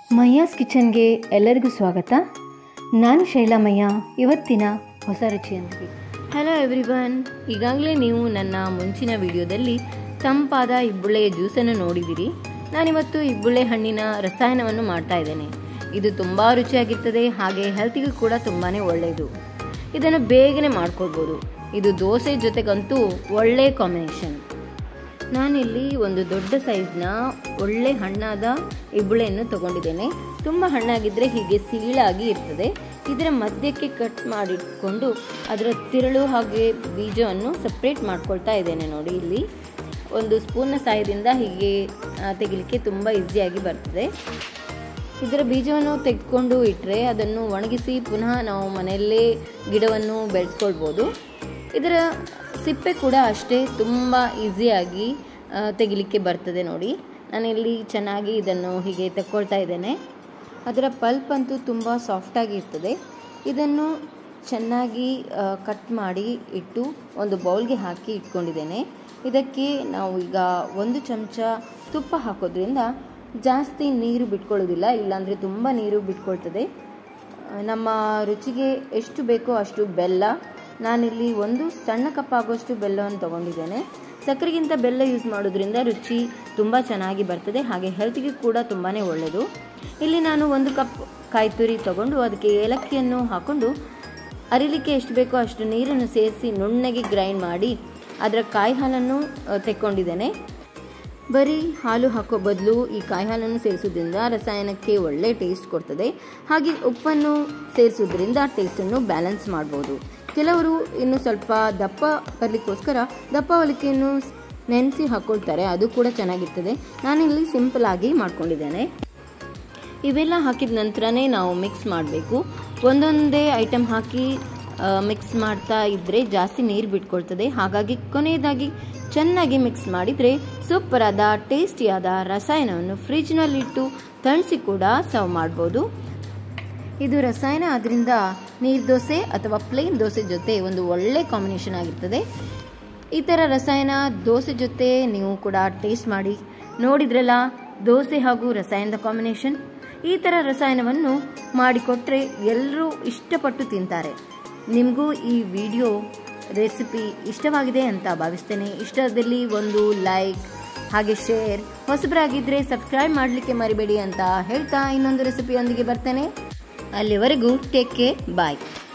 ಮಯ್ಯಾಸ್ ಕಿಚನ್ಗೆ ಎಲ್ಲರಿಗೂ ಸ್ವಾಗತ ನಾನು ಶೈಲಾಮಯ್ಯ ಇವತ್ತಿನ ಹೊಸ ರುಚಿಯೊಂದಿಗೆ ಹಲೋ ಎವ್ರಿವನ್ ಈಗಾಗಲೇ ನೀವು ನನ್ನ ಮುಂಚಿನ ವಿಡಿಯೋದಲ್ಲಿ ತಂಪಾದ ಇಬ್ಬುಳೆಯ ಜ್ಯೂಸನ್ನು ನೋಡಿದಿರಿ ನಾನಿವತ್ತು ಇಬ್ಬುಳೆ ಹಣ್ಣಿನ ರಸಾಯನವನ್ನು ಮಾಡ್ತಾ ಇದ್ದೇನೆ ಇದು ತುಂಬ ರುಚಿಯಾಗಿರ್ತದೆ ಹಾಗೆ ಹೆಲ್ತಿಗೂ ಕೂಡ ತುಂಬಾ ಒಳ್ಳೆಯದು ಇದನ್ನು ಬೇಗನೆ ಮಾಡ್ಕೊಳ್ಬೋದು ಇದು ದೋಸೆ ಜೊತೆಗಂತೂ ಒಳ್ಳೆ ಕಾಂಬಿನೇಷನ್ ನಾನಿಲ್ಲಿ ಒಂದು ದೊಡ್ಡ ಸೈಜ್ನ ಒಳ್ಳೆ ಹಣ್ಣಾದ ಇಬ್ಬಳೆಯನ್ನು ತಗೊಂಡಿದ್ದೇನೆ ತುಂಬ ಹಣ್ಣಾಗಿದ್ದರೆ ಹೀಗೆ ಸೀಳಾಗಿ ಇರ್ತದೆ ಇದರ ಮಧ್ಯಕ್ಕೆ ಕಟ್ ಮಾಡಿಟ್ಕೊಂಡು ಅದರ ತಿರುಳು ಹಾಗೆ ಬೀಜವನ್ನು ಸಪ್ರೇಟ್ ಮಾಡ್ಕೊಳ್ತಾ ಇದ್ದೇನೆ ನೋಡಿ ಇಲ್ಲಿ ಒಂದು ಸ್ಪೂನ್ನ ಸಹಾಯದಿಂದ ಹೀಗೆ ಆ, ತೆಗಿಲಿಕ್ಕೆ ತುಂಬ ಈಸಿಯಾಗಿ ಬರ್ತದೆ ಇದರ ಬೀಜವನ್ನು ತೆಗೆದುಕೊಂಡು ಇಟ್ಟರೆ ಅದನ್ನು ಒಣಗಿಸಿ ಪುನಃ ನಾವು ಮನೆಯಲ್ಲೇ ಗಿಡವನ್ನು ಬೆಳೆಸ್ಕೊಳ್ಬೋದು ಇದರ ಸಿಪ್ಪೆ ಕೂಡ ಅಷ್ಟೇ ತುಂಬ ಈಸಿಯಾಗಿ ಆ, ತೆಗಿಲಿಕ್ಕೆ ಬರ್ತದೆ ನೋಡಿ ನಾನಿಲ್ಲಿ ಚೆನ್ನಾಗಿ ಇದನ್ನು ಹೀಗೆ ತಕ್ಕೊಳ್ತಾ ಇದ್ದೇನೆ ಅದರ ಪಲ್ಪ್ ಅಂತೂ ತುಂಬ ಸಾಫ್ಟಾಗಿ ಇರ್ತದೆ ಇದನ್ನು ಚೆನ್ನಾಗಿ ಕಟ್ ಮಾಡಿ ಇಟ್ಟು ಒಂದು ಬೌಲ್ಗೆ ಹಾಕಿ ಇಟ್ಕೊಂಡಿದ್ದೇನೆ ಇದಕ್ಕೆ ನಾವು ಈಗ ಒಂದು ಚಮಚ ತುಪ್ಪ ಹಾಕೋದ್ರಿಂದ ಜಾಸ್ತಿ ನೀರು ಬಿಟ್ಕೊಳ್ಳೋದಿಲ್ಲ ಇಲ್ಲಾಂದರೆ ತುಂಬ ನೀರು ಬಿಟ್ಕೊಳ್ತದೆ ನಮ್ಮ ರುಚಿಗೆ ಎಷ್ಟು ಬೇಕೋ ಅಷ್ಟು ಬೆಲ್ಲ ನಾನಿಲ್ಲಿ ಒಂದು ಸಣ್ಣ ಕಪ್ ಆಗುವಷ್ಟು ಬೆಲ್ಲವನ್ನು ತಗೊಂಡಿದ್ದೇನೆ ಸಕ್ಕರೆಗಿಂತ ಬೆಲ್ಲ ಯೂಸ್ ಮಾಡೋದ್ರಿಂದ ರುಚಿ ತುಂಬ ಚೆನ್ನಾಗಿ ಬರ್ತದೆ ಹಾಗೆ ಹೆಲ್ತ್ಗೆ ಕೂಡ ತುಂಬಾ ಒಳ್ಳೆಯದು ಇಲ್ಲಿ ನಾನು ಒಂದು ಕಪ್ ಕಾಯಿ ತುರಿ ತಗೊಂಡು ಅದಕ್ಕೆ ಏಲಕ್ಕಿಯನ್ನು ಹಾಕೊಂಡು ಅರಿಲಿಕ್ಕೆ ಎಷ್ಟು ಬೇಕೋ ಅಷ್ಟು ನೀರನ್ನು ಸೇರಿಸಿ ನುಣ್ಣಗೆ ಗ್ರೈಂಡ್ ಮಾಡಿ ಅದರ ಕಾಯಿ ಹಾಲನ್ನು ಆ, ತೆಕ್ಕೊಂಡಿದ್ದೇನೆ ಬರೀ ಹಾಲು ಹಾಕೋ ಬದಲು ಈ ಕಾಯಿ ಹಾಲನ್ನು ಸೇರಿಸೋದ್ರಿಂದ ರಸಾಯನಕ್ಕೆ ಒಳ್ಳೆ ಟೇಸ್ಟ್ ಕೊಡ್ತದೆ ಹಾಗೆ ಉಪ್ಪನ್ನು ಸೇರಿಸೋದ್ರಿಂದ ಟೇಸ್ಟನ್ನು ಬ್ಯಾಲೆನ್ಸ್ ಮಾಡ್ಬೋದು ಕೆಲವರು ಇನ್ನು ಸ್ವಲ್ಪ ದಪ್ಪ ಬರಲಿಕ್ಕೋಸ್ಕರ ದಪ್ಪ ಅವಲಕ್ಕಿಯನ್ನು ನೆನೆಸಿ ಹಾಕ್ಕೊಳ್ತಾರೆ ಅದು ಕೂಡ ಚೆನ್ನಾಗಿರ್ತದೆ ನಾನಿಲ್ಲಿ ಸಿಂಪಲ್ ಆಗಿ ಮಾಡ್ಕೊಂಡಿದ್ದೇನೆ ಇವೆಲ್ಲ ಹಾಕಿದ ನಂತರನೇ ನಾವು ಮಿಕ್ಸ್ ಮಾಡಬೇಕು ಒಂದೊಂದೇ ಐಟಮ್ ಹಾಕಿ ಮಿಕ್ಸ್ ಮಾಡ್ತಾ ಇದ್ದರೆ ಜಾಸ್ತಿ ನೀರು ಬಿಟ್ಕೊಳ್ತದೆ ಹಾಗಾಗಿ ಕೊನೆಯದಾಗಿ ಚೆನ್ನಾಗಿ ಮಿಕ್ಸ್ ಮಾಡಿದರೆ ಸೂಪರಾದ ಟೇಸ್ಟಿಯಾದ ರಸಾಯನವನ್ನು ಫ್ರಿಜ್ನಲ್ಲಿಟ್ಟು ತಣಿಸಿ ಕೂಡ ಸರ್ವ್ ಮಾಡ್ಬೋದು ಇದು ರಸಾಯನ ಆದ್ರಿಂದ ನೀರು ದೋಸೆ ಅಥವಾ ಪ್ಲೇನ್ ದೋಸೆ ಜೊತೆ ಒಂದು ಒಳ್ಳೆ ಕಾಂಬಿನೇಷನ್ ಆಗಿರ್ತದೆ ಈ ಥರ ರಸಾಯನ ದೋಸೆ ಜೊತೆ ನೀವು ಕೂಡ ಟೇಸ್ಟ್ ಮಾಡಿ ನೋಡಿದ್ರಲ್ಲ ದೋಸೆ ಹಾಗೂ ರಸಾಯನದ ಕಾಂಬಿನೇಷನ್ ಈ ಥರ ರಸಾಯನವನ್ನು ಮಾಡಿಕೊಟ್ರೆ ಎಲ್ಲರೂ ಇಷ್ಟಪಟ್ಟು ತಿಂತಾರೆ ನಿಮಗೂ ಈ ವಿಡಿಯೋ ರೆಸಿಪಿ ಇಷ್ಟವಾಗಿದೆ ಅಂತ ಭಾವಿಸ್ತೇನೆ ಇಷ್ಟದಲ್ಲಿ ಒಂದು ಲೈಕ್ ಹಾಗೆ ಶೇರ್ ಹೊಸಬರಾಗಿದ್ದರೆ ಸಬ್ಸ್ಕ್ರೈಬ್ ಮಾಡಲಿಕ್ಕೆ ಮರಿಬೇಡಿ ಅಂತ ಹೇಳ್ತಾ ಇನ್ನೊಂದು ರೆಸಿಪಿಯೊಂದಿಗೆ ಬರ್ತೇನೆ ಅಲ್ಲಿವರೆಗೂ ಟೇಕ್ ಕೇರ್ ಬಾಯ್